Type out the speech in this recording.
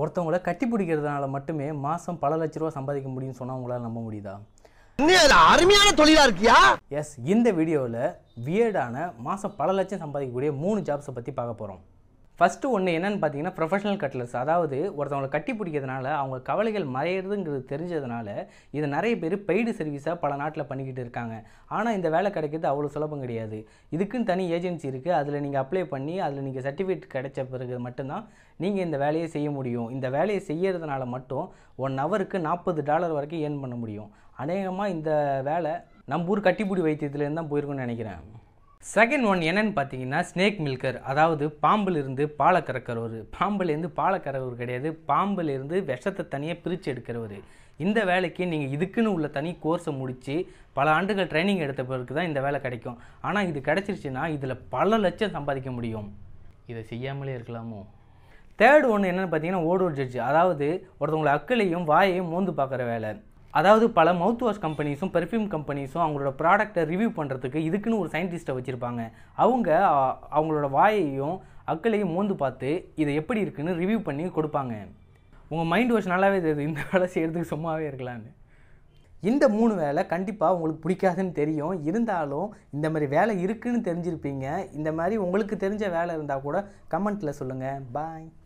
ஒருத்தவங்கள கட்டி பிடிக்கிறதுனால மட்டுமே மாதம் பல லட்ச ரூபா சம்பாதிக்க முடியும்னு சொன்னால் உங்களால் நம்ப முடியுதா அருமையான தொழிலா இருக்கியா எஸ் இந்த வீடியோவில் வியர்டான மாதம் பல லட்சம் சம்பாதிக்கக்கூடிய மூணு ஜாப்ஸை பற்றி பார்க்க போகிறோம் ஃபஸ்ட்டு ஒன்று என்னன்னு பார்த்தீங்கன்னா ப்ரொஃபஷனல் கட்லர்ஸ் அதாவது ஒருத்தவங்களை கட்டி பிடிக்கிறதுனால அவங்க கவலைகள் மறையிறதுங்கிறது தெரிஞ்சதுனால இதை நிறைய பேர் பெய்டு சர்வீஸாக பல நாட்டில் பண்ணிக்கிட்டு இருக்காங்க ஆனால் இந்த வேலை கிடைக்கிறது அவ்வளோ சுலபம் கிடையாது இதுக்குன்னு தனி ஏஜென்சி இருக்குது அதில் நீங்கள் அப்ளை பண்ணி அதில் நீங்கள் சர்டிஃபிகேட் கிடைச்ச பிறகு மட்டும்தான் நீங்கள் இந்த வேலையை செய்ய முடியும் இந்த வேலையை செய்யறதுனால மட்டும் ஒன் ஹவருக்கு நாற்பது டாலர் வரைக்கும் ஏர்ன் பண்ண முடியும் அநேகமாக இந்த வேலை நம்ம ஊர் கட்டிப்பிடி வைத்தியத்துலேருந்து தான் போயிருக்குன்னு நினைக்கிறேன் செகண்ட் ஒன் என்னன்னு பார்த்தீங்கன்னா ஸ்னேக் மில்கர் அதாவது பாம்பில் இருந்து பாலை கறக்கிறவர் பாம்புலேருந்து பாலை கறவர் கிடையாது பாம்பில் இருந்து விஷத்தை தனியாக பிரித்து எடுக்கிறவர் இந்த வேலைக்கு நீங்கள் இதுக்குன்னு உள்ள தனி கோர்ஸை முடித்து பல ஆண்டுகள் ட்ரைனிங் எடுத்த பிறகு தான் இந்த வேலை கிடைக்கும் ஆனால் இது கிடச்சிருச்சுன்னா இதில் பல லட்சம் சம்பாதிக்க முடியும் இதை செய்யாமலே இருக்கலாமோ தேர்ட் ஒன்று என்னென்னு பார்த்தீங்கன்னா ஓடோர் ஜட்ஜ் அதாவது ஒருத்தவங்களை அக்களையும் வாயையும் மோந்து பார்க்குற வேலை அதாவது பல மவுத் வாஷ் கம்பெனிஸும் பெர்ஃப்யூம் கம்பெனிஸும் அவங்களோட ப்ராடக்ட்டை ரிவ்யூ பண்ணுறதுக்கு இதுக்குன்னு ஒரு சயின்டிஸ்ட்டை வச்சுருப்பாங்க அவங்க அ- அவங்களோட வாயையும் அக்களையும் மோந்து பார்த்து இதை எப்படி இருக்குன்னு ரிவ்யூ பண்ணி கொடுப்பாங்க உங்கள் மைண்ட் வாஷ் நல்லாவே தெரியுது இந்த வேலை செய்கிறதுக்கு சும்மாவே இருக்கலான்னு இந்த மூணு வேலை கண்டிப்பாக உங்களுக்கு பிடிக்காதுன்னு தெரியும் இருந்தாலும் இந்த மாதிரி வேலை இருக்குன்னு தெரிஞ்சிருப்பீங்க இந்த மாதிரி உங்களுக்கு தெரிஞ்ச வேலை இருந்தால் கூட கமெண்ட்டில் சொல்லுங்கள் பாய்